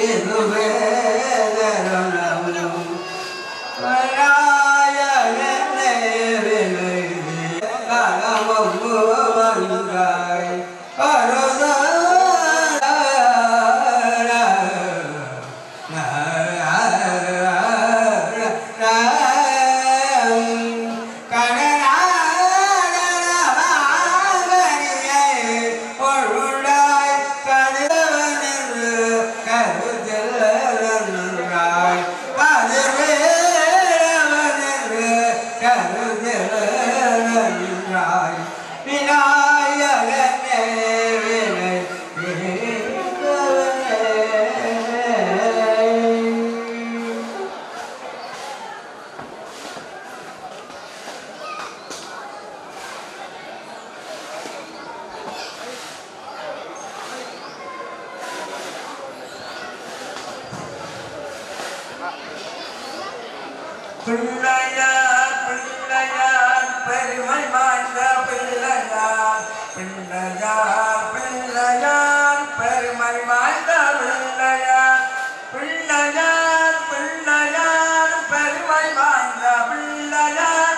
பிள்ளையார் பிள்ளையார் பெருமை வாய்ந்த பிள்ளையார் பிள்ளையார் பிள்ளையார் பெருமை வாய்ந்த பிள்ளையார் பிள்ளையார் பிள்ளையார் பெருமை வாய்ந்த பிள்ளையார்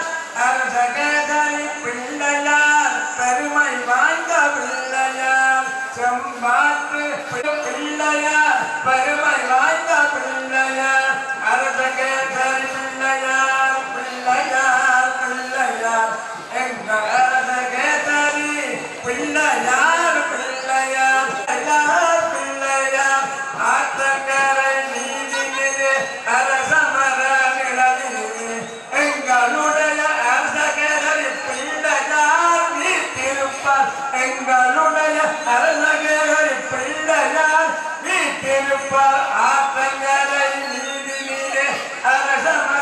அரசகேதரி பிள்ளையார் பெருமை வாய்ந்த பிள்ளையார் செம்பாட்டு பிள்ளையார் பெருமை வாய்ந்த பிள்ளையார் அரசகேதரி பிள்ளையார் பிள்ளையார் பிள்ளையார் எங்கள் அரசகேதரி பிள்ளையார் பிள்ளையார் பிள்ளையார் பிள்ளையார் ஆத்தங்கரை நீதினிது அரசமர நிழலிது எங்களுடைய அரசகேதரி பிள்ளையார் வீட்டிருப்பார் எங்களுடைய அரசகேதரி பிள்ளையார் வீட்டிருப்பார் ஆத்தங்கரை நீதினிது அரசமர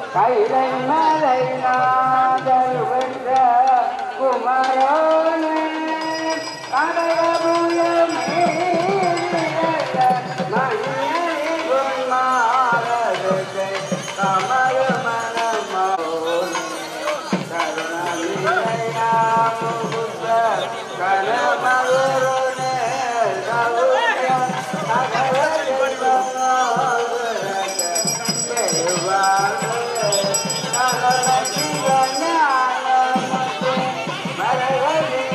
கைலை மலை நாதல் வென்ற குமரோனே கனகபுயமே மணியை குமாரத்தை கமல மனமோனே கனம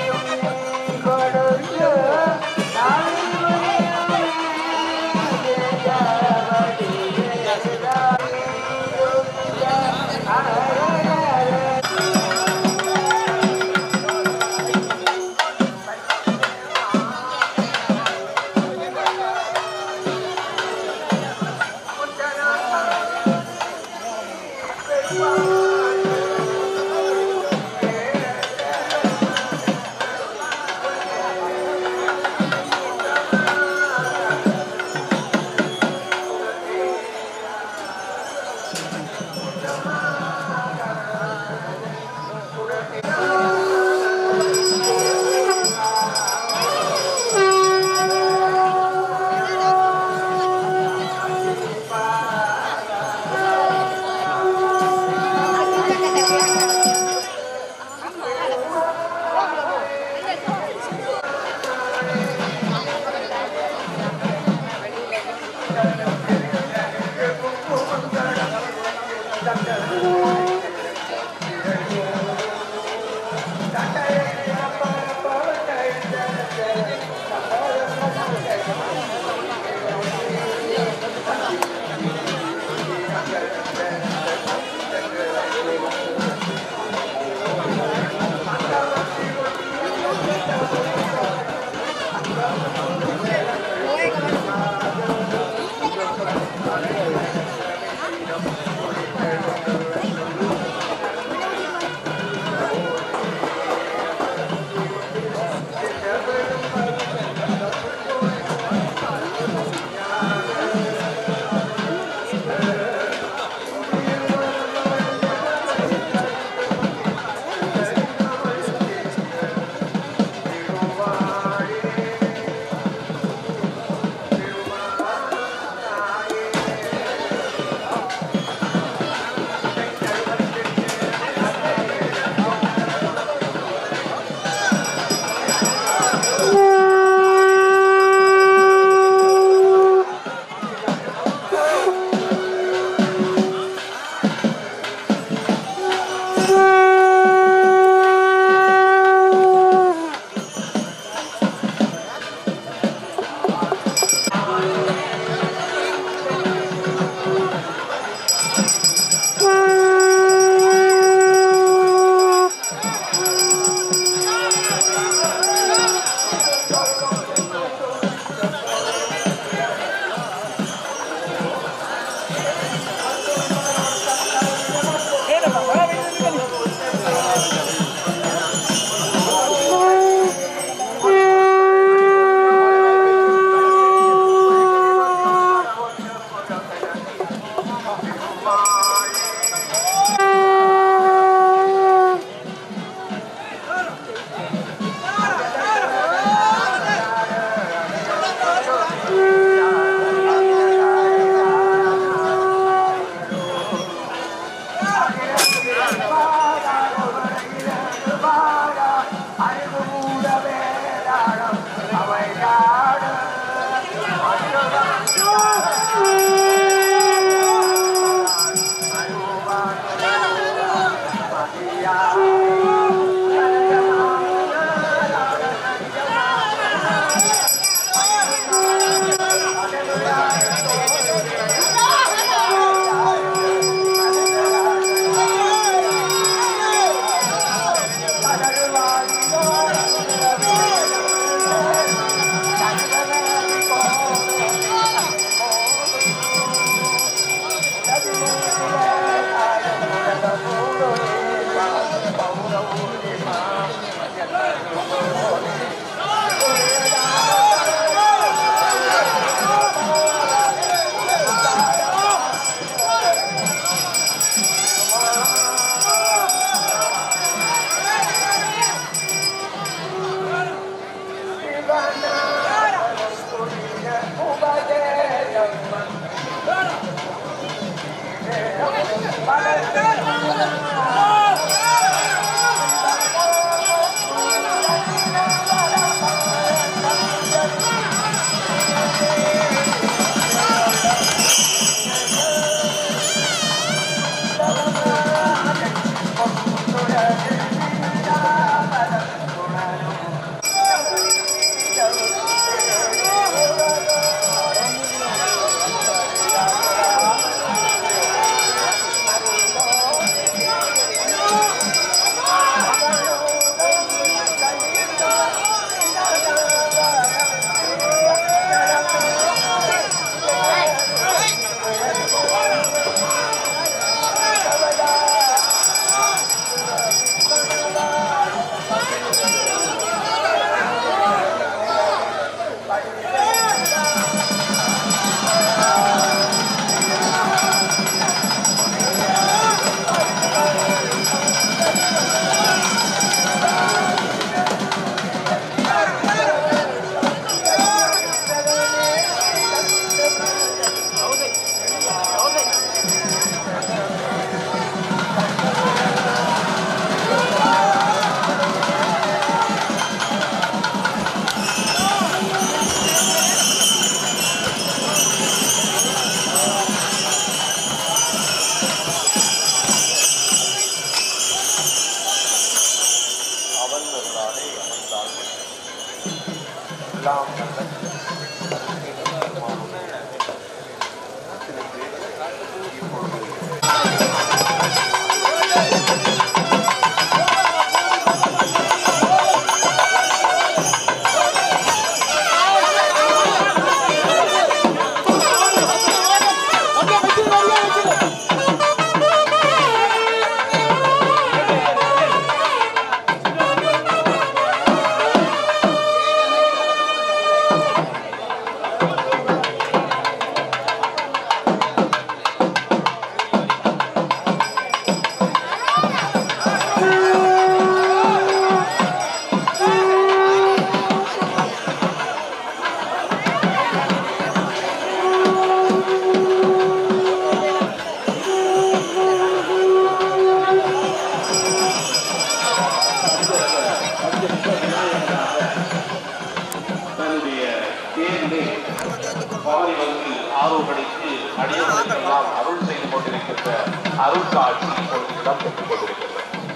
ஆரோகணித்து அடியவர்களுக்கெல்லாம் அருள் செய்து கொண்டிருக்கின்ற அருள் காட்சி இப்பொழுது இடம் பெற்றுக் கொண்டிருக்கின்றது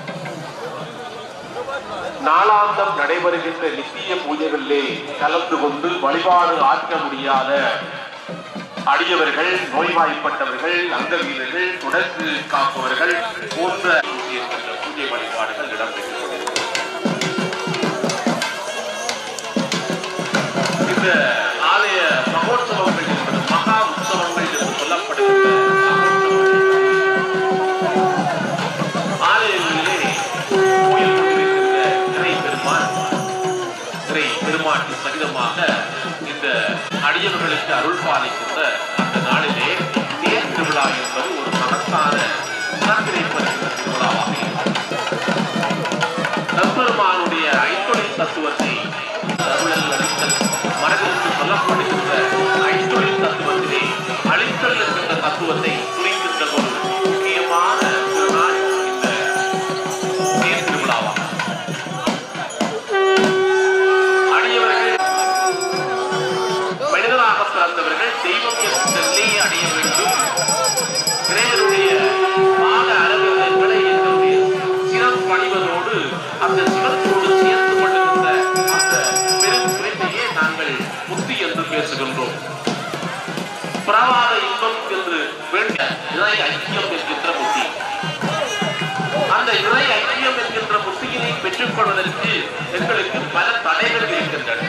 நாளாந்தம் நடைபெறுகின்ற நித்திய பூஜைகளிலே கலந்து கொண்டு வழிபாடு ஆற்ற முடியாத அடியவர்கள் நோய்வாய்ப்பட்டவர்கள் அந்த வீரர்கள் தொடர்ந்து காப்பவர்கள் போன்ற இருக்கின்ற பூஜை வழிபாடுகள் இடம்பெற்றுக் கொண்டிருக்கிறது இந்த ஆலய மகோத்சவங்கள் என்பது மகா உற்சவங்கள் என்று சொல்லப்படுகின்ற ஆலயங்களிலே கோயில் கொண்டிருக்கின்ற இறை பெருமான் இறை பெருமாட்டு சகிதமாக இந்த அடியவர்களுக்கு அருள் பாலிக்கின்ற அந்த நாளிலே தேர் திருவிழா என்பது ஒரு மகத்தான உணர்வினை பெறுகின்ற திருவிழாவாக இருக்கும் நம்பெருமானுடைய ஐந்தொழில் தத்துவத்தை அருளல் அளித்தல் மனதிற்கு சொல்லப்படுகின்ற ஐந்தொழில் தத்துவத்திலே அளித்தல் என்கின்ற தத்துவத்தை குறிக்கின்ற ஒரு முக்கியமான திருநாள் இந்த தேர் திருவிழாவாகும் அடியவர்கள் மனிதராக பிறந்தவர்கள் தெய்வம் என்ற நிலையை அடைய வேண்டும் இறைவனுடைய பாத அரவங்களை எங்களுடைய சிரம் பணிவதோடு அந்த சிவத்தோடு சேர்ந்து கொள்ளுகின்ற அந்த பெரும் குறைமையே நாங்கள் முத்தி என்று பேசுகின்றோம் பிரவாத இன்பம் என்று வேண்டிய இறை ஐக்கியம் என்கின்ற முத்தி அந்த இறை ஐக்கியம் என்கின்ற முத்தியினை பெற்றுக் கொள்வதற்கு எங்களுக்கு பல தடைகள் இருக்கின்றன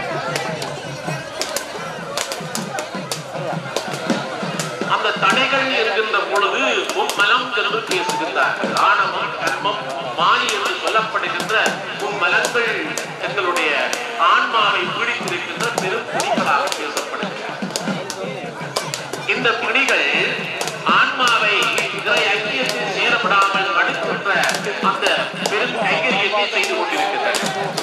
அந்த தடைகள் இருக்கின்ற பொழுது மும்மலம் என்று பேசுகின்றார்கள் ஆணவம் கர்மம் மாயை என்று சொல்லப்படுகின்ற மும்மலங்கள் எங்களுடைய ஆன்மாவை பீடித்திருக்கின்ற பெரும் பிடிகளாக பேசப்படுகின்றன இந்த பிடிகள் ஆன்மாவை இறை ஐக்கியத்தில் சேரப்படாமல் தடுக்கின்ற அந்த பெரும் கைகரியத்தை செய்து கொண்டிருக்கின்றன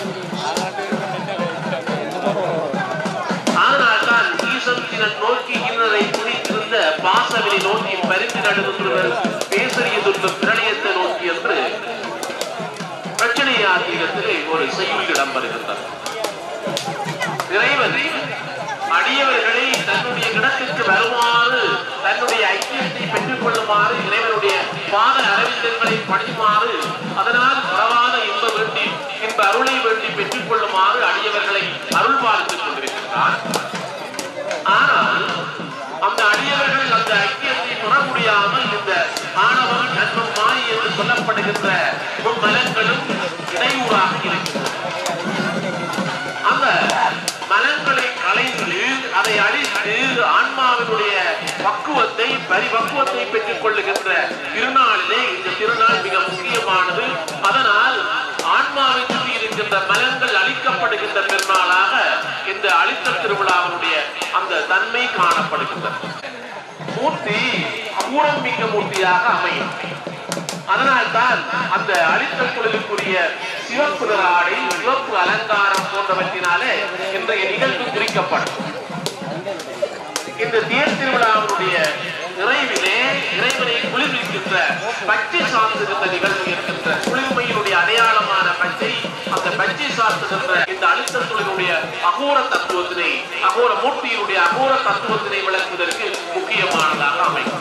அதனால்தான் ஈசன் திறன் நோக்கி இன்னதை துணித்திருந்த பாசவினை நோக்கி பரிந்து நடுகின்றவர் பேசறியதுள்ள பிரளயத்தை நோக்கி என்று பிரச்சனை ஆத்திரத்திலே ஒரு செய்யுள் இடம் வருகின்றது இறைவன் அடியவர்களை தன்னுடைய இடத்திற்கு வருமாறு தன்னுடைய ஐக்கியத்தை பெற்றுக் கொள்ளுமாறு இறைவனுடைய பாத அரவிந்தங்களை பணியுமாறு அதனால் பரவாத இன்ப வேண்டி இன்ப அருளை வேண்டி பெற்றுக் கொள்ளுமாறு அடியவர்களை அருள் பார்த்துக் கொண்டிருக்கின்றார் ஆனால் அந்த அடியவர்கள் அந்த ஐக்கியத்தை பெற முடியாமல் இந்த ஆணவம் நன்மம் மாய் என்று சொல்லப்படுகின்ற மலங்களும் இடையூறாக இருக்கின்றன அந்த மலங்களை களைந்து அதை அழித்து ஆன்மாவினுடைய பக்குவத்தை பரிபக்குவத்தை பெற்றுக் கொள்ளுகின்ற திருநாளிலே இந்த திருநாள் மிக முக்கியமானது அதனால் ஆன்மாவை சுற்றி இருக்கின்ற மலங்கள் அழிக்கப்படுகின்ற திருநாளாக இந்த அழித்த திருவிழாவினுடைய அந்த தன்மை காணப்படுகின்றது மூர்த்தி கூறமிக்க மூர்த்தியாக அமையும் அதனால்தான் அந்த அழித்தல் தொழிலுக்குரிய சிவப்பு நிற ஆடை சிவப்பு அலங்காரம் போன்றவற்றினாலே இன்றைய நிகழ்வு குறிக்கப்படும் இந்த தேர் திருவிழாவினுடைய நிறைவிலே இறைவனை குளிர்விக்கின்ற பச்சை சார்ந்துகின்ற நிகழ்வு இருக்கின்ற குளிர்மையினுடைய அடையாளமான பச்சை அந்த பச்சை சார்ந்துகின்ற இந்த அழுத்தத் தொழிலுடைய அகோர தத்துவத்தினை அகோர மூர்த்தியினுடைய அகோர தத்துவத்தினை விளக்குவதற்கு முக்கியமானதாக அமையும்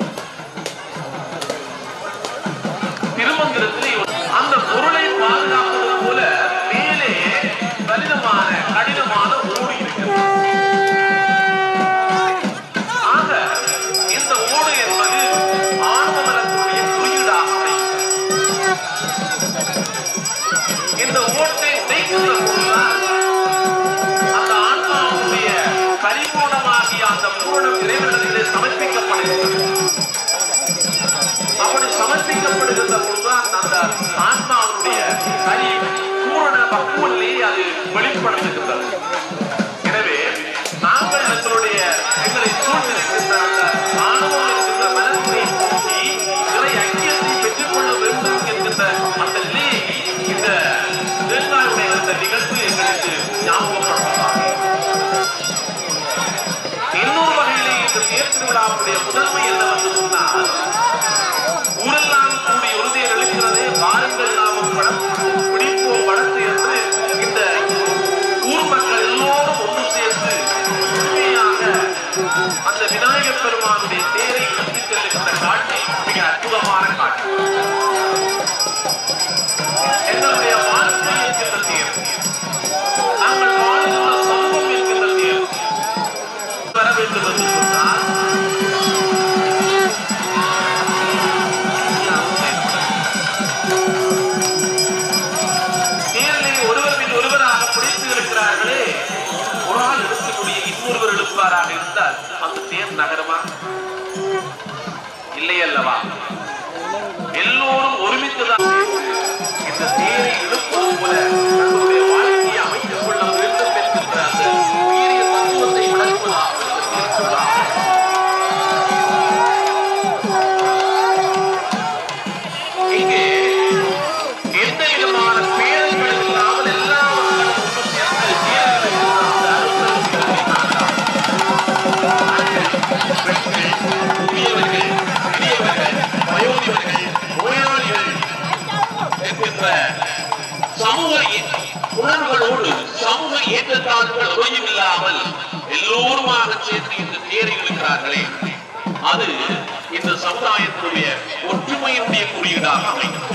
திருமந்திரத்திலே அந்த பொருளை பாதுகாப்பது போல மேலே கடினமான கடினமான ஓடு இருக்கிறது ஆக இந்த ஓடு என்பது ஆன்மமலத்தினுடைய குறியீடாக அமைகிறது. இந்த ஓட்டை நீக்குகிற பொழுதுதான் அந்த ஆன்மாவுடைய பரிபூர்ணமாகிய அந்த பூரணம் இறைவனிடத்திலே சமர்ப்பிக்கப்படுகிறது அப்படி சமர்ப்பிக்கப்படுகின்ற பொழுதுதான் அந்த ஆன்மாவுடைய கரி பூரண பக்குவத்திலே அது வெளிப்படுத்துகின்றது எனவே நாங்கள் எங்களுடைய எங்களை சூழ்ந்திருக்கின்ற அந்த ஆணவம் என்கின்ற மனத்தை போக்கி இறை ஐக்கியத்தை பெற்றுக்கொள்ள வேண்டும் என்கின்ற அந்த நிலையை இந்த திருநாளுடைய அந்த நிகழ்வு எங்களுக்கு ஞாபகப்படுத்துவாங்க இன்னொரு வகையிலே இந்த தேர் திருவிழாவுடைய முதன்மை என்னவென்று சொன்னால் ஊரெல்லாம் கூடி உறுதியர் எழுக்கிறதே வாருங்கள் நாமும் படம் பிடிப்போம் படத்து என்று இந்த ஊர் மக்கள் எல்லோரும் ஒன்று சேர்ந்து உண்மையாக அந்த விநாயகப் பெருமானுடைய தேரை இழுத்துச் செல்லுகின்ற காட்சி மிக அற்புதமான காட்சி எங்களுடைய வாழ்க்கை என்கின்ற தேர் நாங்கள் வாழ்கின்ற சமூகம் என்கின்ற தேர் வர வேண்டும் என்று சொன்னால் தேரிலே ஒருவர் பின் ஒருவராக பிடித்து இருக்கிறார்களே ஒரு ஆள் எடுக்கக்கூடிய இன்னொருவர் எடுப்பாராக இருந்தால் அந்த தேர் நகரமா இல்லை அல்லவா எல்லோரும் ஒருமித்துதான் இந்த தேரை இழுப்பது போல தங்களுடைய வாழ்க்கையை அமைத்துக் கொள்ள வேண்டும் என்கின்ற அந்த உயரிய தத்துவத்தை விளக்குவதாக இந்த தேர் திருவிழா. இங்கே எந்த விதமான பேதங்கள் இல்லாமல் எல்லா மக்களும் ஒன்று சேர்ந்து தேர்தலில் அந்த அருட்பெருஞ்சோதியை காணலாம். பெண்கள், முதியவர்கள், பெரியவர்கள், வயோதிகர்கள், நோயாளிகள் என்கின்ற சமூக ஏ- உணர்வுகளோடு சமூக ஏற்றத்தாழ்வுகள் எதுவும் இல்லாமல் எல்லோருமாக சேர்ந்து இந்த தேரை இழுக்கிறார்களே அது இந்த சமுதாயத்தினுடைய ஒற்றுமையினுடைய குறியீடாக அமையும்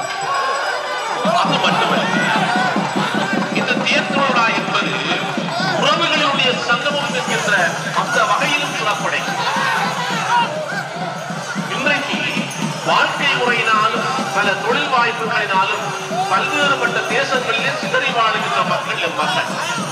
அது மட்டுமல்ல இந்த தேர்தலோடா என்பது உறவுகளுடைய சங்கமம் என்கின்ற அந்த வகையிலும் புறப்படும் இன்றைக்கு வாழ்க்கை முறையினாலும் பல தொழில் வாய்ப்புகளினாலும் பல்வேறுபட்ட தேசங்களிலே சிதறி வாழுகின்ற மக்கள் எம் மக்கள்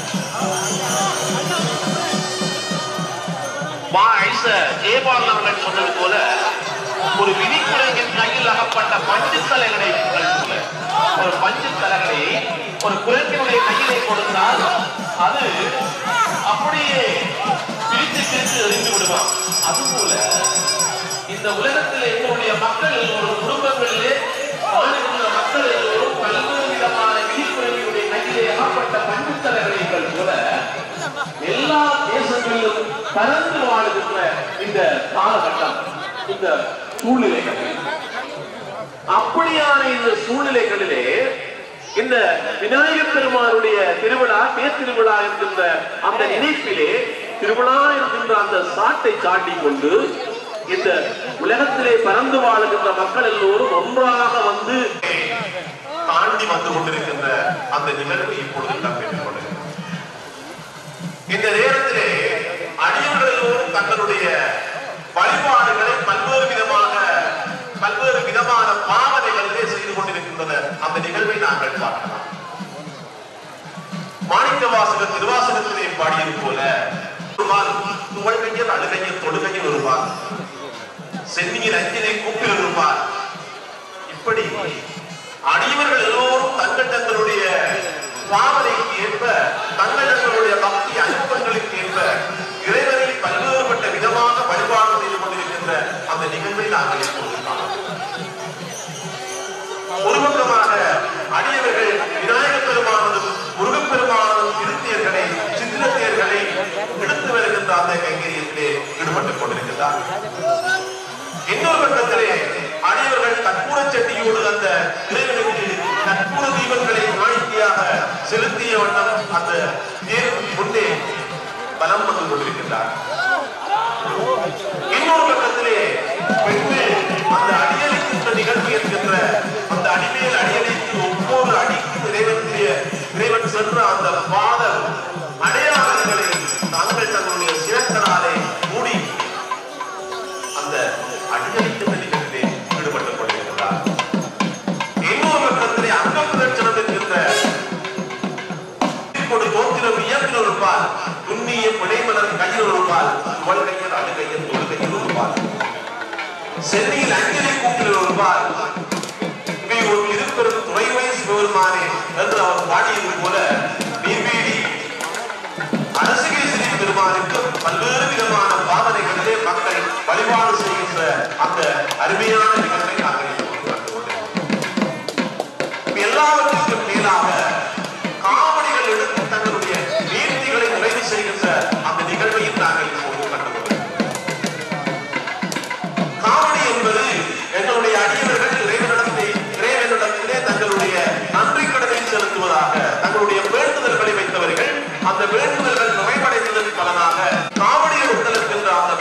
மா ஐச ஜெயபாலன் அவர்கள் சொன்னது போல ஒரு விதிக்குறையின் கையில் அகப்பட்ட பஞ்சு தலைகளை போல ஒரு பஞ்சு தலைகளை ஒரு குரங்கினுடைய கையிலே கொடுத்தால் அது அப்படியே பிரித்து பிரித்து எறிந்து விடுவான் அதுபோல இந்த உலகத்தில் எங்களுடைய மக்கள் ஒரு குடும்பங்களிலே வாழுகின்ற மக்கள் எல்லோரும் பல்வேறு விதமான விதிக்குறைகளுடைய கையிலே அகப்பட்ட பஞ்சுத்தலைகள் போல எல்லா தேசங்களிலும் பறந்து வாழுகின்ற இந்த காலகட்டம் இந்த சூழ்நிலைகள் அப்படியான இந்த சூழ்நிலைகளிலே இந்த விநாயகர் பெருமானுடைய திருவிழா தேர் திருவிழா என்கின்ற அந்த நினைப்பிலே திருவிழா என்கின்ற அந்த சாட்டை சாட்டிக் கொண்டு இந்த உலகத்திலே பறந்து வாழுகின்ற மக்கள் எல்லோரும் ஒன்றாக வந்து தாண்டி வந்து கொண்டிருக்கின்ற அந்த நிகழ்வு இப்பொழுது நடைபெற்றுக் கொண்டிருக்கிறது இந்த நேரத்திலே அடியவர்கள் எல்லோரும் தங்களுடைய வழிபாடுகளை பல்வேறு விதமாக பல்வேறு விதமான பாவனைகளிலே செய்து கொண்டிருக்கின்றன அந்த நிகழ்வை நாங்கள் பார்க்கலாம் மாணிக்க வாசகர் திருவாசகத்திலே பாடியது போல ஒருவால் துவழ்கையில் அழுகையில் தொழுகையில் வருவார் சென்னியில் அஞ்சினை கூப்பில் இருப்பார் இப்படி அடியவர்கள் எல்லோரும் தங்கள் தங்களுடைய பாவனைக்கு ஏற்ப தங்கள் தங்களுடைய பக்தி அனுப்பங்களுக்கு ஏற்ப இறைவனை பல்வேறுபட்ட விதமாக வழிபாடு செய்து கொண்டிருக்கின்ற அந்த நிகழ்வை நாங்கள் இப்போது காணலாம் ஒரு பக்கமாக அடியவர்கள் விநாயகப் பெருமானதும் முருகப் பெருமானதும் திருத்தேர்களை சித்திரத்தேர்களை எடுத்து வருகின்ற அந்த கைங்கரியத்திலே ஈடுபட்டுக் கொண்டிருக்கிறார் இன்னொரு பக்கத்திலே அடியவர்கள் கற்பூர சட்டியோடு அந்த இறைவனுக்கு கற்பூர தீபங்களை காணிக்கையாக செலுத்திய வண்ணம் அந்த தேர் முன்னே பலம் வந்து கொண்டிருக்கின்றார் இன்னொரு பக்கத்திலே பெண்கள் அந்த அடியளிக்கின்ற நிகழ்வு என்கின்ற அந்த அடிமேல் அடியளித்து ஒவ்வொரு அடிக்கும் இறைவனுடைய இறைவன் சென்ற அந்த பாத அடையாளங்களை தாங்கள் தங்களுடைய சிறக்கனாலே மூடி அந்த அடியளிக்கின்ற நிகழ்விலே ஈடுபட்டுக் கொண்டிருக்கிறார் இன்னொரு பக்கத்திலே அங்க பிரச்சனம் என்கின்ற கொடு தோத்திரம் இயற்பில் இருப்பார் துண்ணிய பிழைமலர் கையில் இருப்பார் கையில் அழுகையில் தொழுகையில் இருப்பார் சென்னையில் அஞ்சலி கூப்பில் இருப்பார் இவை ஒரு திருப்பெரும் துறைவை சிவபெருமானே என்று அவர் பாடியது போல நீர்வீடி அரசுகேசரி பெருமானுக்கு பல்வேறு விதமான பாவனைகளிலே மக்கள் வழிபாடு செய்கின்ற அந்த அருமையான நிகழ்வை நாங்கள் இப்போது கண்டு கொண்டிருக்கிறோம். எல்லாவற்றுக்கும் மேலாக காவடிகள் எடுத்து தங்களுடைய நீர்த்திகளை நிறைவு செய்கின்ற அந்த நிகழ்வையும் நாங்கள் இப்போது கண்டுகொள்கிறோம் காவடி என்பது எங்களுடைய அடியவர்கள் இறைவனிடத்தை இறைவனிடத்திலே தங்களுடைய நன்றி கடனை செலுத்துவதாக தங்களுடைய வேண்டுதல்களை வைத்தவர்கள் அந்த வேண்டுதல்கள் நிறைவடைந்ததன் பலனாக காவடி எடுத்தல் என்கின்ற அந்த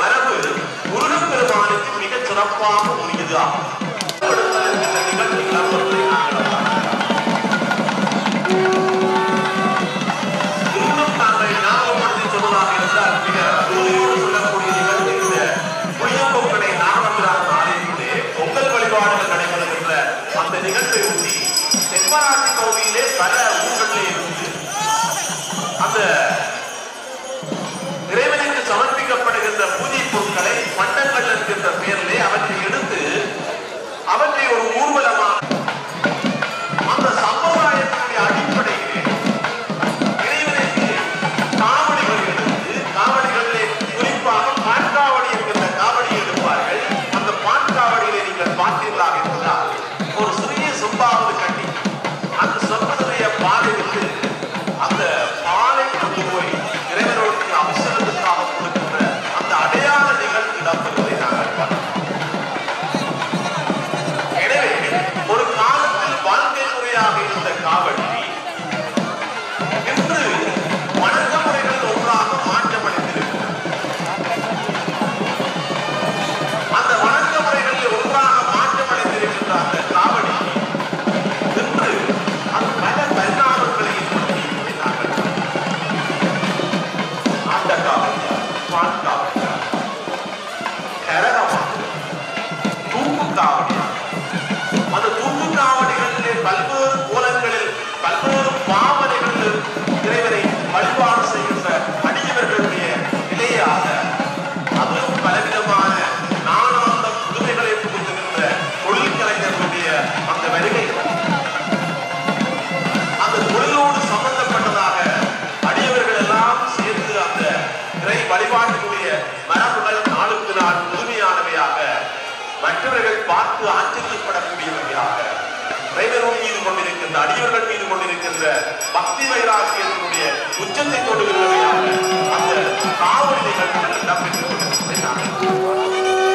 நாள் புதுமையானவையாக மற்றவர்கள் பார்த்து ஆச்சரியப்படக்கூடிய வகையாக இறைவன் மீது கொண்டிருக்கின்ற அடியவர்கள் மீது கொண்டிருக்கின்ற பக்தி வைராக்கியத்தினுடைய உச்சத்தை தொடுகிறவையாக அந்த காவல் நிகழ்வுகள் இடம்பெற்றுக் கொண்டிருப்பதை நாங்கள்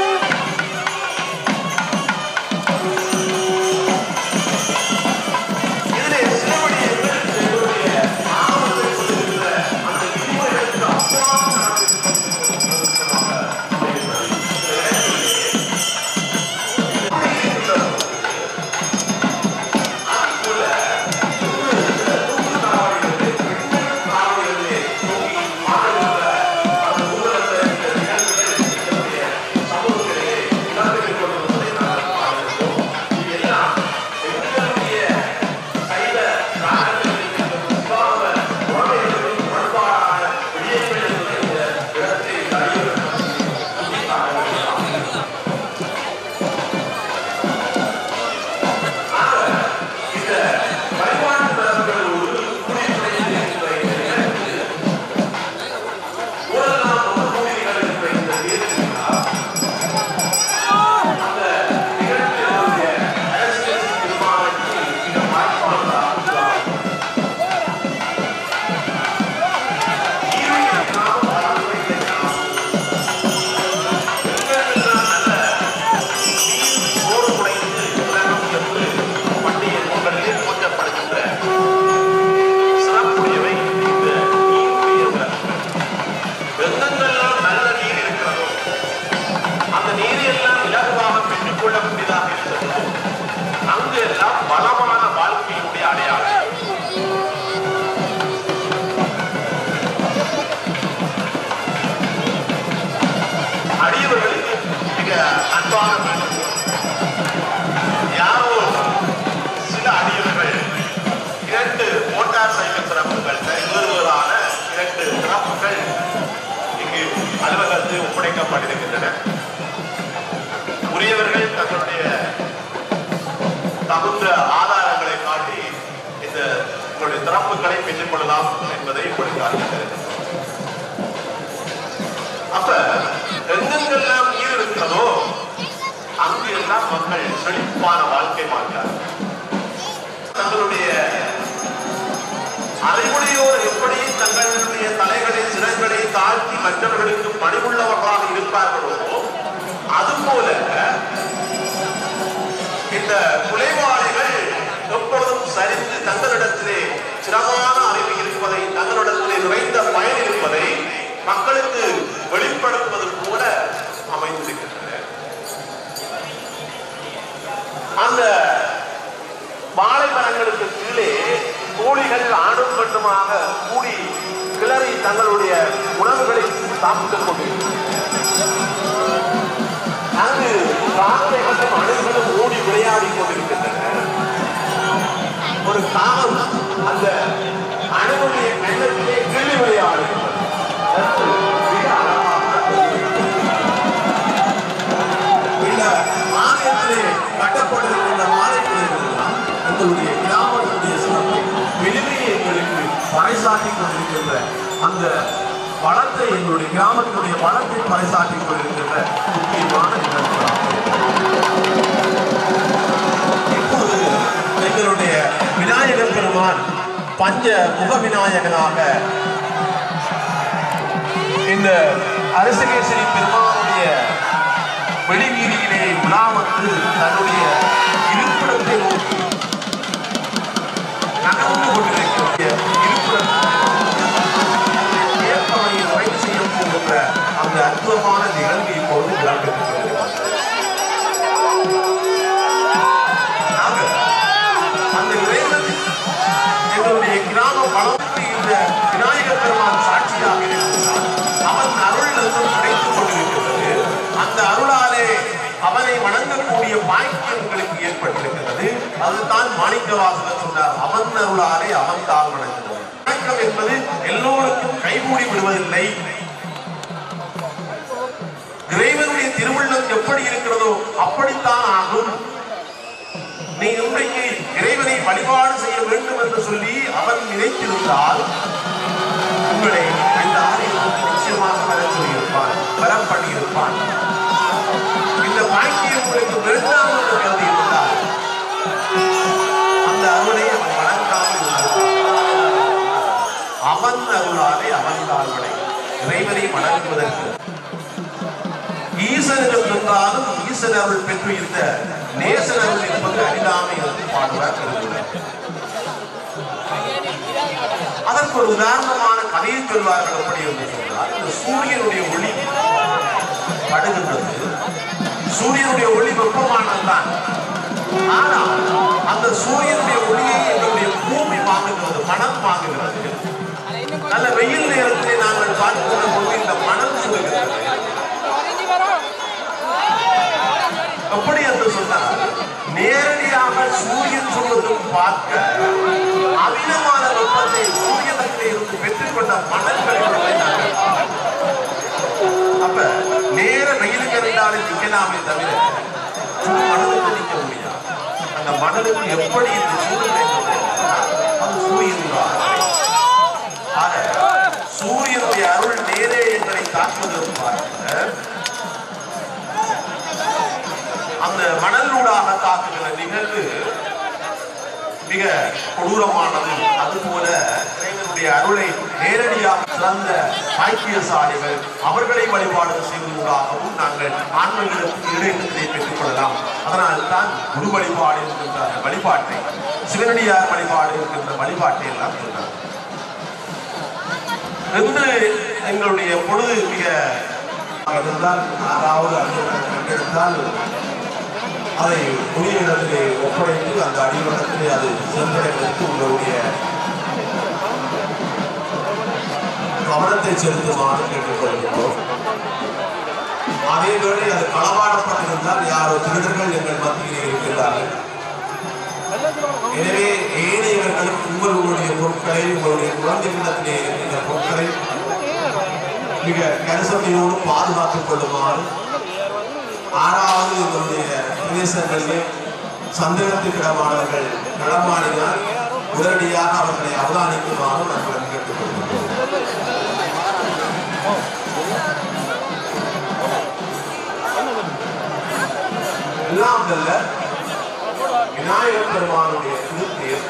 இதிலே சில விடயங்கள் எங்களுடைய ஆவணத்தில் சொல்லுகின்ற அந்த விதிமுறைகளுக்கு அப்பால் நடப்பித்துக் கொண்டிருக்கிறதாக அமைகிறது. சில இடங்களிலே எப்படி இருக்கின்ற அதுபோல தூக்கு காவலிலே, பெண்கள் காவலிலே தூக்கி மாறுகின்ற அந்த ஊழலற்ற இந்த நிகழ்வுகள் எங்களுடைய சமூகத்திலே இடம்பெற்றுக் கொண்டிருப்பதை நாங்கள் பார்க்கிறோம். இது எல்லாம் எங்களுடைய சைவ நாகரிகத்தில் இருக்கின்ற சிவாகம உறவைகளின் பண்பாடான விடயங்கள் என்பதை இந்த இடத்தில் அறியப்படும் சுட்டிக்காட்ட வேண்டும். ஆக, இந்த வழிபாட்டு தலங்களோடு குடியுரிமையில் இருக்கிற இந்த நிகழ்வு, ஊரெல்லாம் ஒன்று கூடி நிகழ்கின்ற இந்த தேர்தலில் அந்த நிகழ்ச்சியினுடைய அரசியல் தீர்மானத்தில் மிக வாய்ப்பானதாக ஈரோடு கிராம பரம்பரை கிராமம். பெண்களுக்கெல்லாம் நல்ல சோறு குடைந்து உலகம் என்று பண்டிகை பொங்கலிலே போற்றப்படுகின்ற சிறப்புடையவை இந்த நீருடைய விளக்குகள். எங்கெங்கெல்லாம் நல்ல நீர் இருக்கிறதோ அந்த நீரை எல்லாம் இலகுவாக பெற்றுக் கொள்ளக்கூடியதாக இருக்கிறதோ அங்கு எல்லாம் பலமான வாழ்க்கையினுடைய அடையாளம் அடியவர்களுக்கு மிக அன்பான வேண்டுகோள். யாரோ சில அடியவர்கள் இரண்டு மோட்டார் சைக்கிள் சிறப்புகள் வேறு வேறான இரண்டு சிறப்புகள் இங்கு அலுவலகத்தில் ஒப்படைக்கப்பட்டிருக்கின்றன உரியவர்கள் தங்களுடைய தகுந்த ஆதாரங்களை காட்டி இந்த உங்களுடைய சிறப்புகளை பெற்றுக் கொள்ளலாம் என்பதை உங்களுக்கு அறிவிக்கிறேன் அப்ப எங்கெங்கெல்லாம் நீர் இருக்கிறதோ அங்கு எல்லாம் மக்கள் செழிப்பான வாழ்க்கை வாழ்ந்தார் தங்களுடைய அறிவுடையோர் எப்படி தங்களுடைய தலைகளை சிரங்களை தாழ்த்தி மற்றவர்களுக்கு பணிவுள்ளவர்களாக இருப்பார்களோ அதுபோல இந்த குலைவாளிகள் எப்பொழுதும் சரிந்து தங்களிடத்திலே சிரமமான அறிவு இருப்பதை தங்களிடத்திலே நிறைந்த பயன் இருப்பதை மக்களுக்கு வெளிப்படுத்துவது போல அமைந்திருக்கின்றன அந்த வாழை மரங்களுக்கு கீழே கோழிகள் ஆணும் பெண்ணுமாக கூடி கிளறி தங்களுடைய உணவுகளை சாப்பிட்டுக் கொண்டிருக்கின்றன அங்கு காக்கைகளும் அணுகளும் ஓடி விளையாடி கொண்டிருக்கின்றன ஒரு காகம் அந்த அணுவுடைய கண்ணத்திலே கிள்ளி விளையாடுகின்றது அது மிக அழகாக இந்த ஆலயத்திலே கட்டப்பட்டிருக்கின்ற ஆலயங்களெல்லாம் எங்களுடைய கிராமத்துடைய சிறப்பை வெளியே எங்களுக்கு பறைசாட்டி கொண்டிருக்கின்ற அந்த வளத்தை எங்களுடைய கிராமத்தினுடைய வளத்தை பறைசாட்டி கொண்டிருக்கின்ற முக்கியமான நிகழ்வுகளாகும் இப்போது எங்களுடைய விநாயகர் பெருமான் பஞ்ச முக விநாயகனாக இந்த அரசகேசரி பெருமானுடைய வெளிவீதியிலே உலா வந்து தன்னுடைய இருப்பிடத்தை நோக்கி நகர்ந்து கொண்டிருக்கக்கூடிய இருப்பிடத்தை ஏற்பவனை நிறைவு செய்ய போகின்ற அந்த அற்புதமான நிகழ்வு இப்போது விளக்கப்பட்டுள்ளது நாங்கள் அந்த இறைவன் எங்களுடைய கிராமம் வளர்ந்து இந்த விநாயகர் பெருமான் சாட்சியாக இருக்கிறார் அவன் அருள் என்றும் கிடைத்துக் கொண்டிருக்கிறது அந்த அருளாலே அவனை வணங்கக்கூடிய பாக்கியம் உங்களுக்கு ஏற்பட்டிருக்கிறது அதுதான் மாணிக்கவாசகர் சொன்னார் அவன் அருளாலே அவன் தாழ் வணங்குகிறார் வணக்கம் என்பது எல்லோருக்கும் கைகூடி விடுவதில்லை இறைவனுடைய திருவுள்ளம் எப்படி இருக்கிறதோ அப்படித்தான் ஆகும் நீ இன்றைக்கு இறைவனை வழிபாடு செய்ய வேண்டும் என்று சொல்லி அவன் நினைத்திருந்தால் உங்களை இந்த ஆலயத்துக்கு நிச்சயமாக வர சொல்லியிருப்பான் வரம் பண்ணியிருப்பான் பாக்கியம் உங்களுக்கு வேண்டாம் என்று கருதி இருந்தார் அந்த அருளை அவன் வணங்காமல் இருந்தான் அவன் அருளாலே அவன் தாழ்வடை இறைவனை வணங்குவதற்கு ஈசனிடம் இருந்தாலும் ஈசன் அருள் பெற்று இந்த நேசன் அருள் என்பது அறியாமை என்று பாடுவார் திருக்குறள் அதற்கு ஒரு உதாரணமான கதையை சொல்வார்கள் எப்படி என்று சொன்னால் இந்த சூரியனுடைய ஒளி படுகின்றது சூரியனுடைய ஒளி வெப்பமானதுதான் ஆனால் அந்த சூரியனுடைய ஒளியை எங்களுடைய பூமி வாங்குகிறது மணல் வாங்குகிறது நல்ல வெயில் நேரத்திலே நாங்கள் பார்க்கின்ற போது இந்த மணல் சுடுகிறது எப்படி என்று சொன்னால் நேரடியாக சூரியன் சொல்வதும் பார்க்க அமிதமான வெப்பத்தை சூரியனத்திலே இருந்து பெற்றுக்கொண்ட மணல்களை நாங்கள் பார்க்கிறோம். அப்ப நேர வெயிலுக்கு இருந்தாலும் நிக்கலாமே தவிர மணலுக்கு நிக்க முடியாது அந்த மணலுக்கு எப்படி இந்த சூடு கிடைத்தது என்றால், அது சூரியனுடைய ஆக சூரியனுடைய அருள் நேரே எங்களை தாக்குவதும் பார்க்க அந்த மணலூடாக தாக்குகிற நிகழ்வு மிக கொடூரமானது அதுபோல இறைவனுடைய அருளை நேரடியாக சிறந்த பாக்கியசாலிகள் அவர்களை வழிபாடு செய்வதூடாகவும் நாங்கள் ஆன்மீகத்திற்கு இடையிலே பெற்றுக் கொள்ளலாம் அதனால் தான் குரு வழிபாடு என்கின்ற அந்த வழிபாட்டை சிவனடியார் வழிபாடு என்கின்ற வழிபாட்டை எல்லாம் சொன்னார் இன்று எங்களுடைய பொழுது மிக இருந்தால் ஆறாவது அடிவட்டம் கண்டெடுத்தால் அதை உரிய இடத்திலே ஒப்படைத்து அந்த அடிவட்டத்திலே அது சென்றடைவதற்கு உங்களுடைய கவனத்தை செலுத்துமாறு கேட்டுக்கொள்கின்றோம் அதே வேளை அது களவாடப்பட்டிருந்தால் யாரோ திருடர்கள் எங்கள் மத்தியிலே இருக்கின்றார்கள் எனவே ஏனையவர்களும் உங்களுடைய பொருட்களை உங்களுடைய குழந்தைகளிடத்திலே இருக்கின்ற பொருட்களை மிக கரிசனையோடு பாதுகாத்துக் கொள்ளுமாறு ஆறாவது எங்களுடைய பிரதேசங்களிலே சந்தேகத்துக்கிடமானவர்கள் நடமாடினால் உடனடியாக அவர்களை அவதானிக்குமாறு நாங்கள் கேட்டுக்கொள்கிறோம் எல்லாம் வல்ல விநாயகர் பெருமானுடைய திருத்தேர்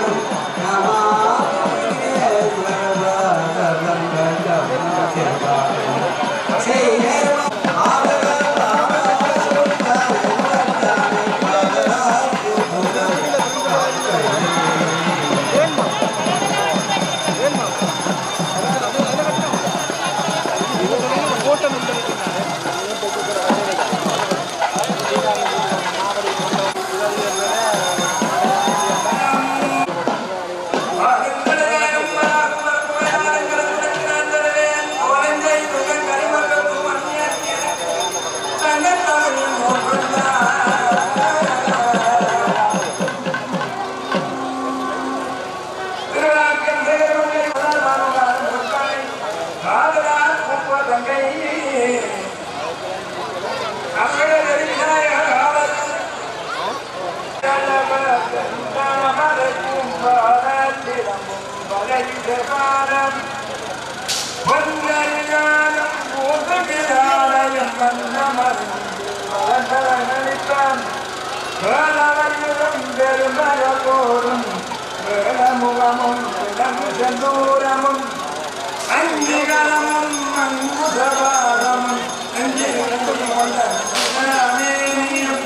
செந்தூரமும் அங்கிகரமும் அங்குசபாரமும் அங்கிகரம் கொண்ட அமேனியும்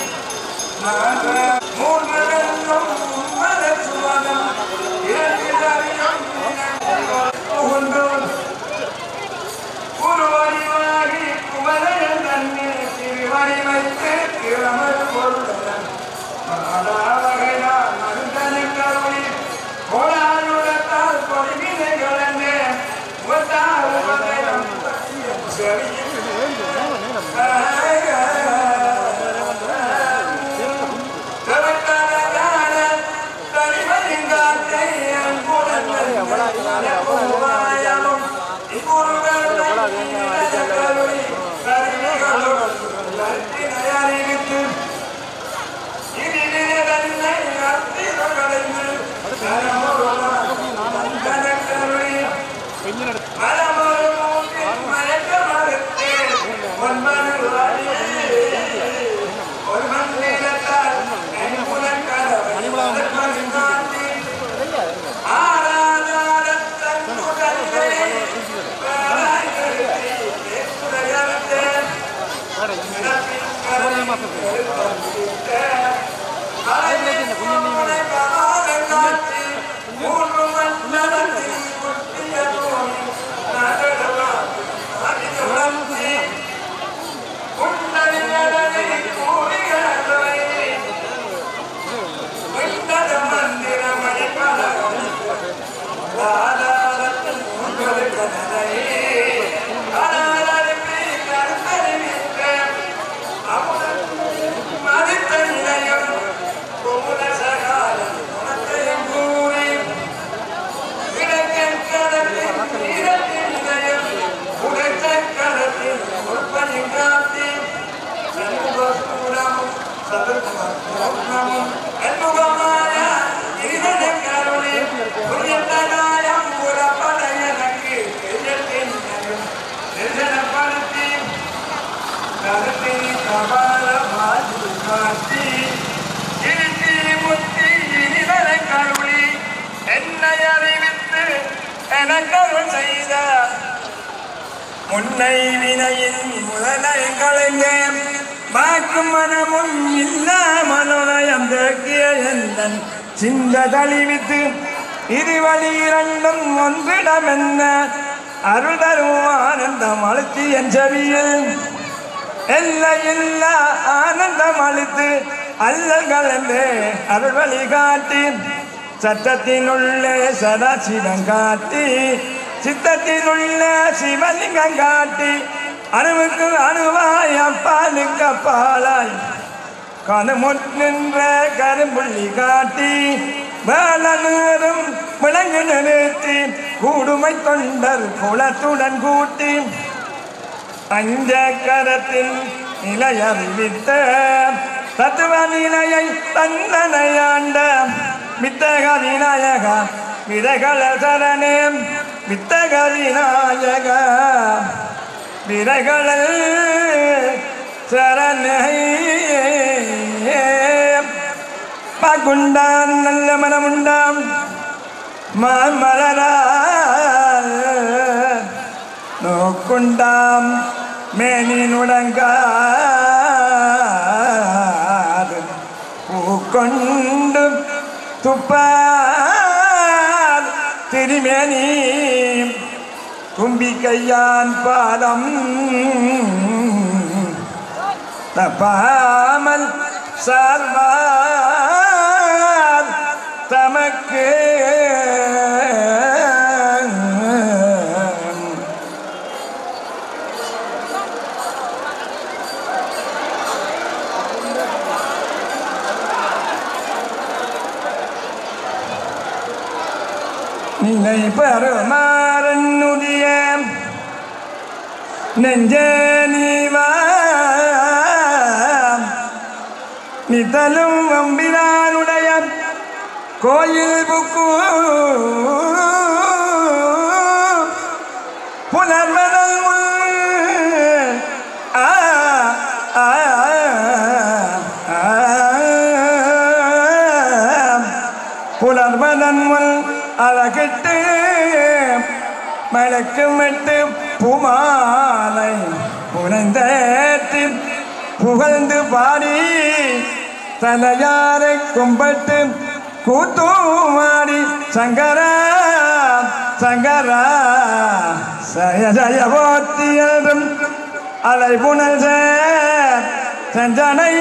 மூன்றெல்லாம் மதசுவதம் இரண்டிலும் புகுந்தோம் குருவடிவாகி குமரையன் தன்னை திருவடிமைத்து கிழமல் பொருளன் மாதாவகையால் மருந்தனை கருளி கோலாயுடத்தால் பொறிவினைகள் என்னே உவத்தால் உபதயம் செவியில் செவத்தனதான என்னை அறிவித்து எனக்கருள் செய்த முன்னை வினையின் முதலை கலைந்தேன் வாக்கும் மனமும் இல்ல மனோதயம் தேக்கிய எந்தன் சிந்த தளிவித்து இருவழி இரண்டும் ஒன்றிடம் என்ன அருள் தரும் ஆனந்தம் அழுத்தி என் செவியில் எல்லையில்ல ஆனந்தம் அளித்து அல்லல் கலந்து அருள் வழி காட்டி சட்டத்தினுள்ளே சதாசிவம் காட்டி சித்தத்தினுள்ள சிவலிங்கம் காட்டி அணுவுக்கு அணுவாய் அப்பாலுக்கு அப்பாலாய் கணுமுற்ற கரும்புள்ளி காட்டி வேளநேரும் விலங்கு நிறுத்தி கூடுமை தொண்டர் குலத்துடன் கூட்டி அஞ்ச கரத்தில் நிலை அறிவித்த தத்துவ நிலையை தந்தனையாண்ட வித்தக விநாயக விதைகள சரணே வித்தக விநாயக விதைகள சரணே பாக்குண்டான் நல்ல மனமுண்டாம் மாமலரா நோக்குண்டாம் மேனினுடங்காது பூக்கொண்டு துப்பார் திருமேனி தும்பி கையான் பாதம் தப்பாமல் சார்வார் தமக்கு நிலை பெருமாறனுடைய நெஞ்ச நீவா நிதலும் அம்பிரானுடைய கோயில் புக்கு புனர்மதல் முன் ஆ ஆ ஆ புலர்வதன் முன் அழகிட்டு மலக்குமிட்டு புமாலை புனைந்தேற்றி புகழ்ந்து பாடி தலையாரை கும்பிட்டு கூத்துமாடி சங்கரா சங்கரா சய ஜய போற்றி என்றும் அலை புனல் செஞ்சனை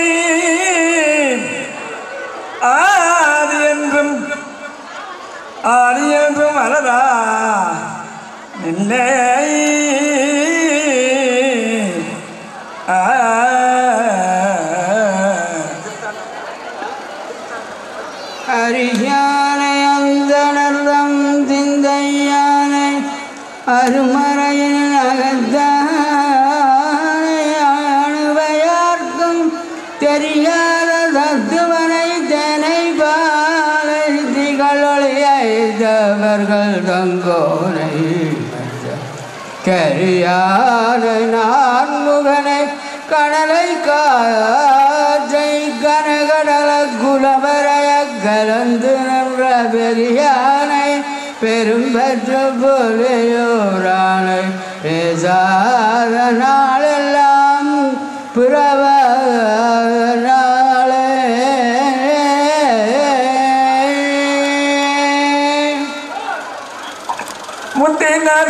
ஆதி என்றும் ஆதி என்றும் அலரா இல்லை ஆ அரியானை அந்த நல்லம் சிந்தையானை அருமறையின் அகத்தானை அணுவையார்க்கும் தெரியாத தத்துவனை தனை பாலை திகழொழியவர்கள் தங்கோனை கரியானை நான்முகனை கடலை காற்றை கனகடல குலவரைய கலந்து நின்ற பெரியானை பெரும்பெற்ற போலையோரானை பேசாத நாளெல்லாம் புறவ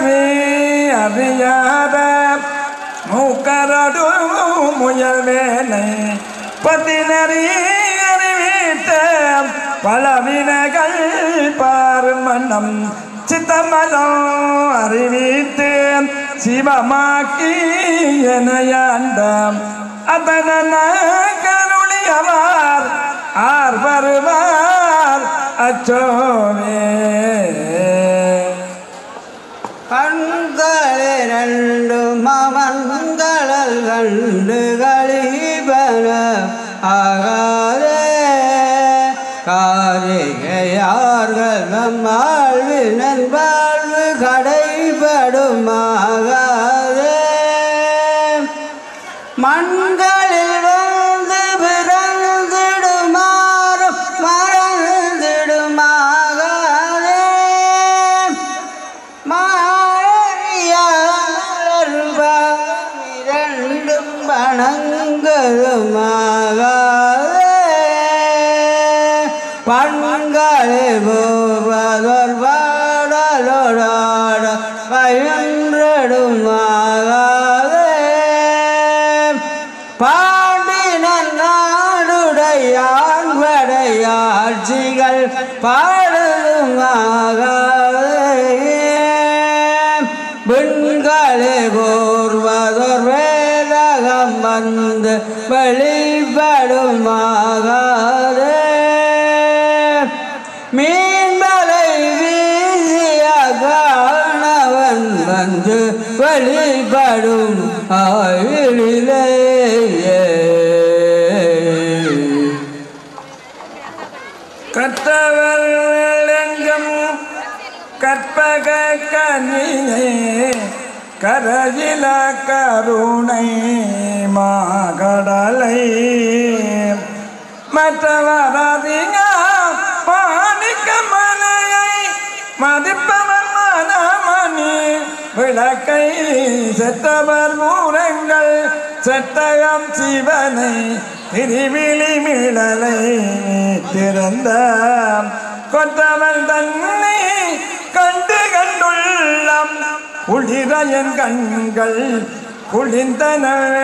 நன்றி அறியாத மூக்கரடு முயல் வேலை பதினறி அறிவித்த பலவினைகள் பாருமன்னம் சித்தமலம் அறிவித்து சிவமாக்கி எனையாண்டம் அதன கருளியவார் ஆர் வருவார் அச்சோவே கண்களிரண்டும் அவன்களல் கண்டு கழிபன ஆகாதே காரிகையார்கள் நம் வாழ்வினன் வாழ்வு கடைபடுமாகாதே மண்களில் வந்து பிறந்திடுமாறும் மறந்திடுமாகாதே இரண்டும் வணங்குமாகாதே பண்களே போவதோர் பாடலோடாட பயின்றடுமாகாதே பாண்டினன் நாடுடையான் வடையாட்சிகள் பாடுமாகாதே விண்களே கோர்வதோர் வேதகம் வந்து வெளிப்படுமாகாதே மீன்மலை வீசிய காணவன் வந்து வெளிப்படும் ஆயிலே கற்றவர் எங்கும் கற்பக கனியே கரையில கருணை மாகடலை மற்றவர் அதிக மாணிக்க மலையை மதிப்பவர் மனமணி விளக்கை செத்தவர் மூரங்கள் செத்தகம் சிவனை திருவிழி மிழலை திறந்த கொற்றவன் தன்னை கண்டு கண்டுள்ளம் குளிரையன் கண்கள் குளிர்ந்தன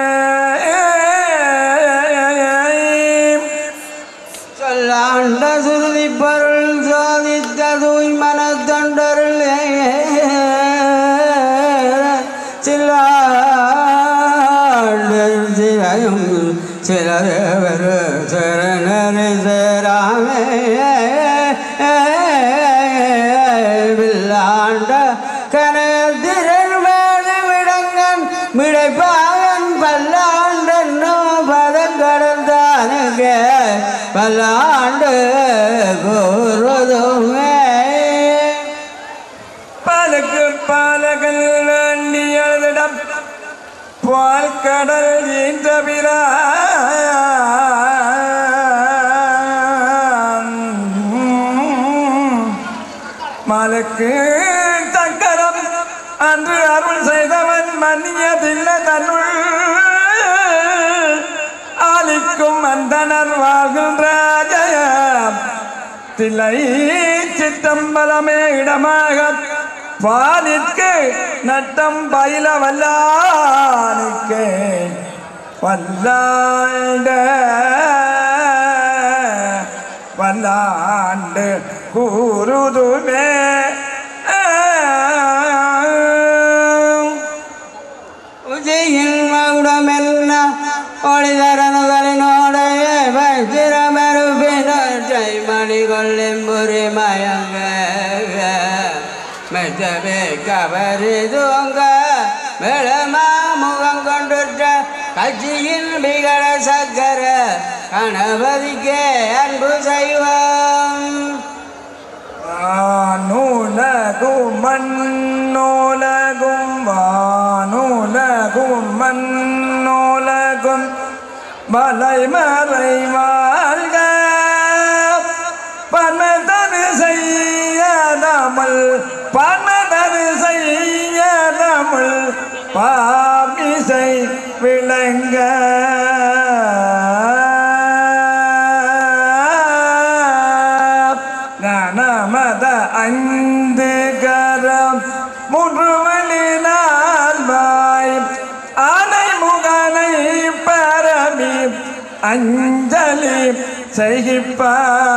சொல்லாண்ட சுருதி பொருள் சோதித்த தூய் மனத்தொண்டருள் சில்லாண்டு சிறையும் சிலரவர் சரணரை சேராமே வில்லாண்ட கனதிரள் வேடு விடங்கன் மிடைப்பாகன் பல்லாண்டன்னோ பதங்கடந்தானுக்கு பல்லாண்டு கூறுதுமே பாலுக்கு பாலகன் வேண்டியதிடம் பால் கடல் ஈன்றபிரான் மலுக்கு சக்கரம் அன்று அருள் செய்தவன் மன்னியதில்லை தன்னுள் ஆலிக்கும் அந்தனர் வாழ்கின்ற ஜெயம் தில்லை சித்தம்பலமே இடமாக பாலிற்கு நட்டம் பயில வல்லானுக்கு வல்லாண்ட வல்லாண்டு கூறுதுமே உஜையில் மகுடம் என்ன ஒளிதரனுதலினோடைய வைத்திரமருபினர் ஜெய்மணி கொள்ளிம்புரி மயங்க மெத்தவே கவரி தூங்க மேளமா முகம் கொண்டுற்ற கட்சியின் பிகட சக்கர கணபதிக்கே அன்பு செய்வோம் வானுலகும் மண்ணோலகும் வானுலகும் மண்ணோலகும் மலை மறை வாழ்க பன்மதரு செய்யதமல் பன்மதரு செய்யதமல் பாமிசை விளங்க ஞானமத ஐந்து கரம் முழுவன் அஞ்சலி செய்கிப்பா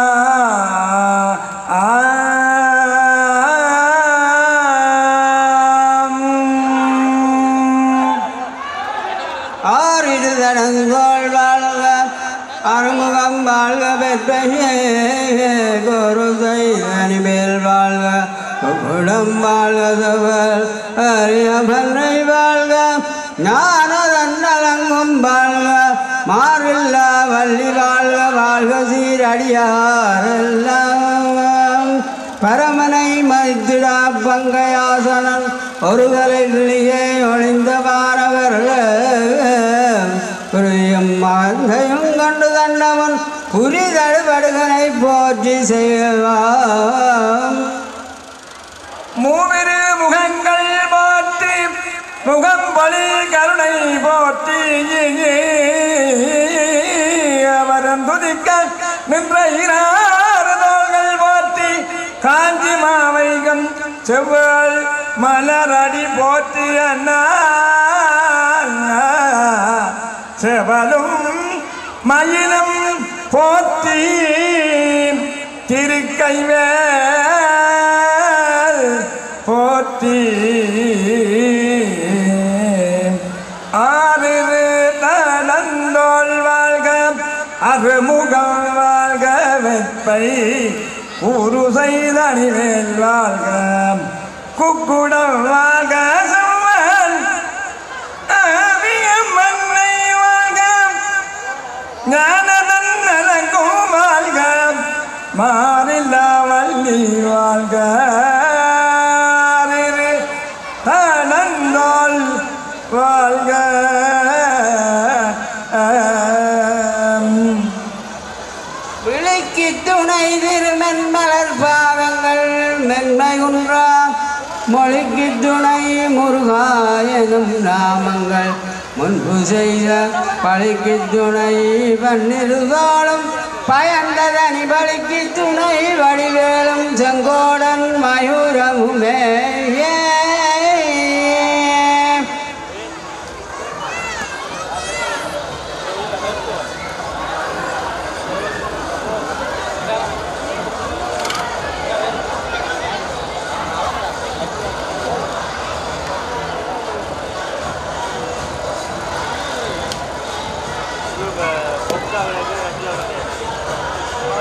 ஆறிடு தடங்கோள் வாழ்க அருமுகம் வாழ்க பெற்றையே குரு அணிமேல் வாழ்க குடம் வாழ்க தவல் அரிய பன்னை வாழ்க ஞான தன்னலங்கும் வாழ்க மாறில்லா வள்ளி வாழ்க வாழ்க சீரடியாரெல்லாம் பரமனை மதித்திடா பங்கையாசனன் ஒரு கலையிலேயே ஒளிந்த பாரவர்கள் புரியும் மாந்தையும் கண்டு கண்டவன் புரிதழுபடுகனை போற்றி செய்வான் மூவிரு முகங்கள் போற்றி முகம் பலி கருணை போற்றி அவரன் துதிக்க நின்ற இராரதோள்கள் போற்றி காஞ்சி மாவைகம் செவ்வாள் மலரடி போற்றி அண்ணா செவலும் மயிலும் போற்றி திருக்கைவேல் போற்றி ஆறிரு நடந்தோள் வாழ்க அருமுகம் வாழ்க வெப்பை உரு செய்தணிவேல் வாழ்க குக்குடம் வாழ்க செவ்வன் ஆவியம் மண்ணை வாழ்க ஞானதன் நலங்கும் வாழ்க மாறில்லா வள்ளி வாழ்க ஆறிரு தனந்தோள் வாழ்க விழிக்கு துணை திருமென் மலர் பாவங்கள் மென்மை குன்றா மொழிக்கு துணை முருகா எனும் நாமங்கள் முன்பு செய்த பழிக்கு துணை பன்னிருதோளும் பயந்ததனி பலிக்கு துணை வடிவேலும் செங்கோடன் மயூரமுமே ஏ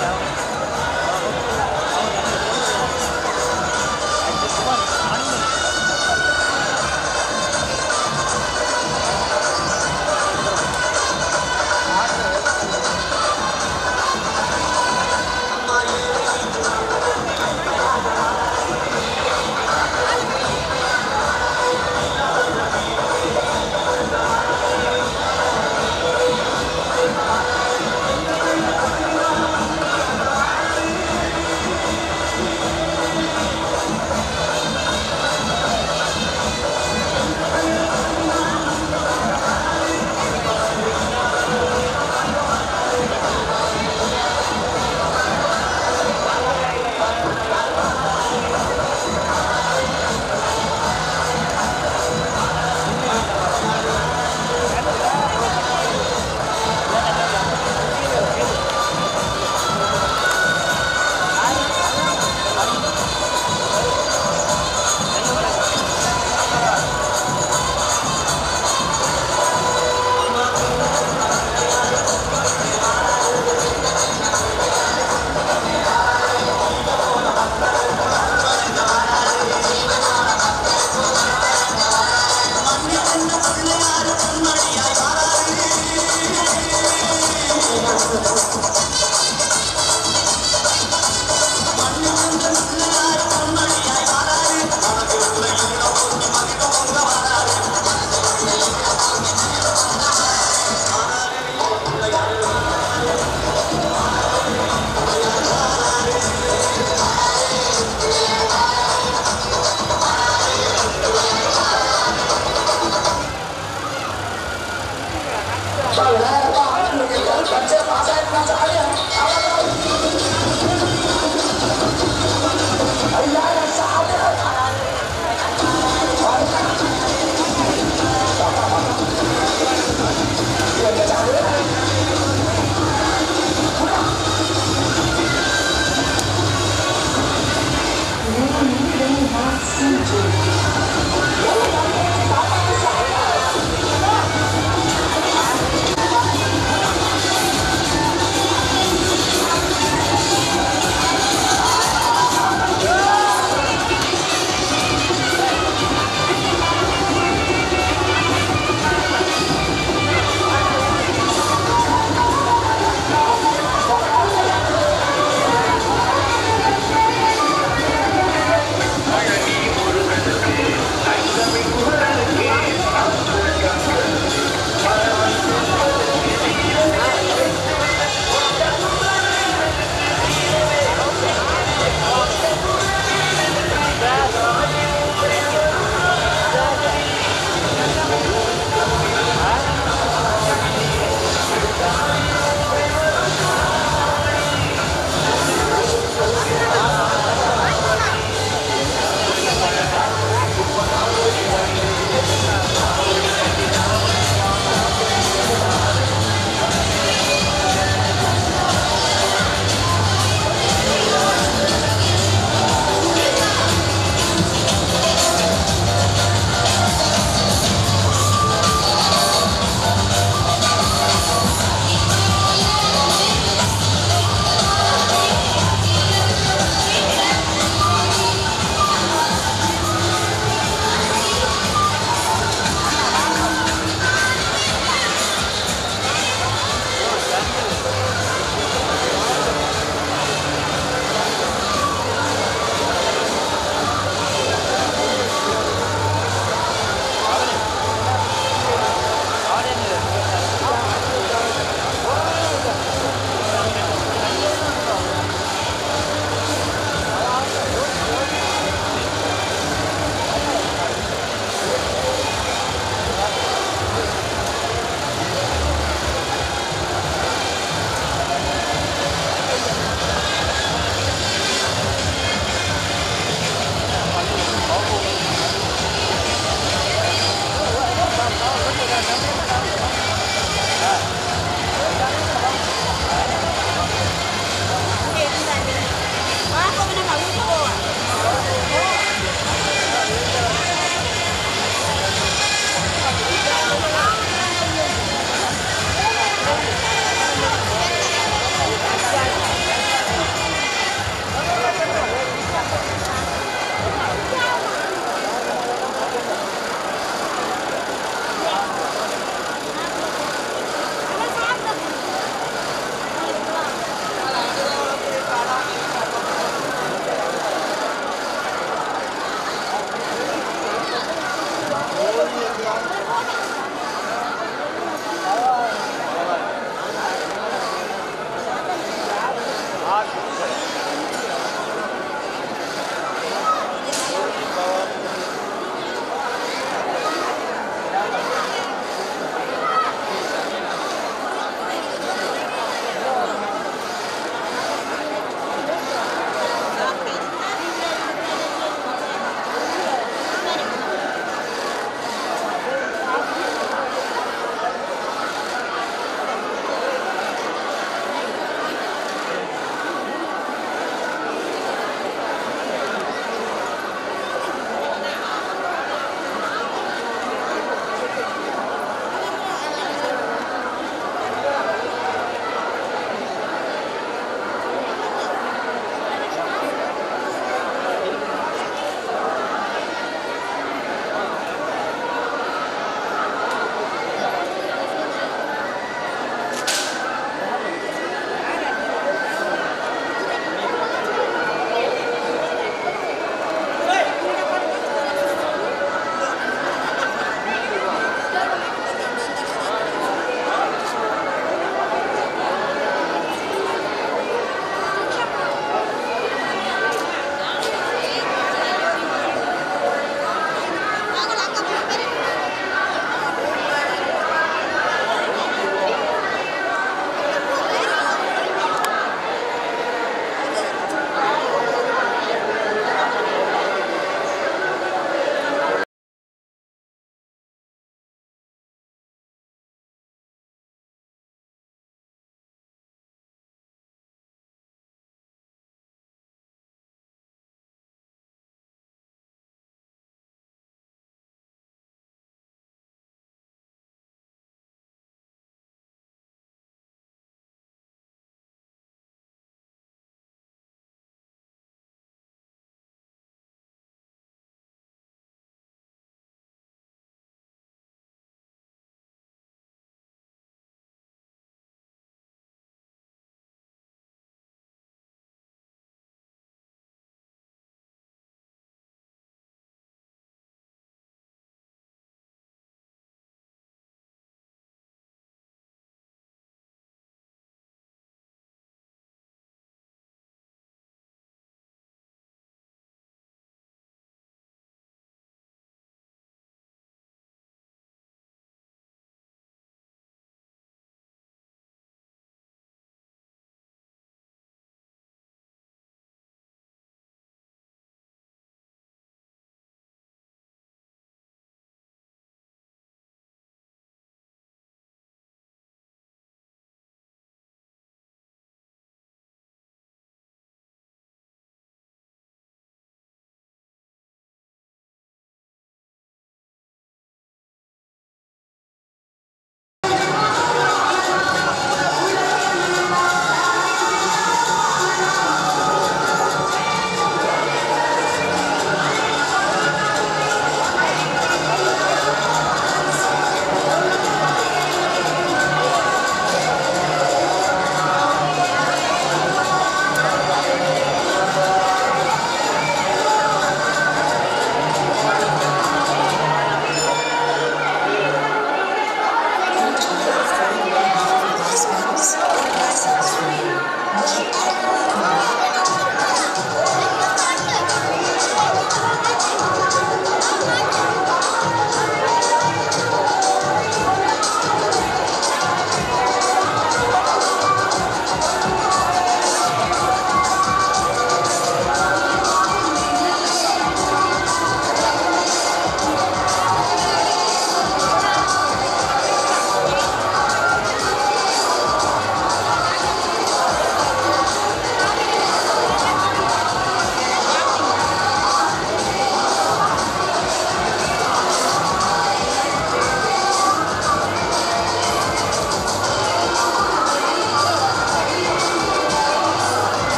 Hãy subscribe cho kênh Ghiền Mì Gõ Để không bỏ lỡ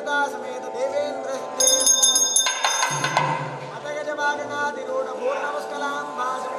देवता समेत देवेंद्र अतगज वागनादिरूढ़ पूर्णमुस्कलां भाषम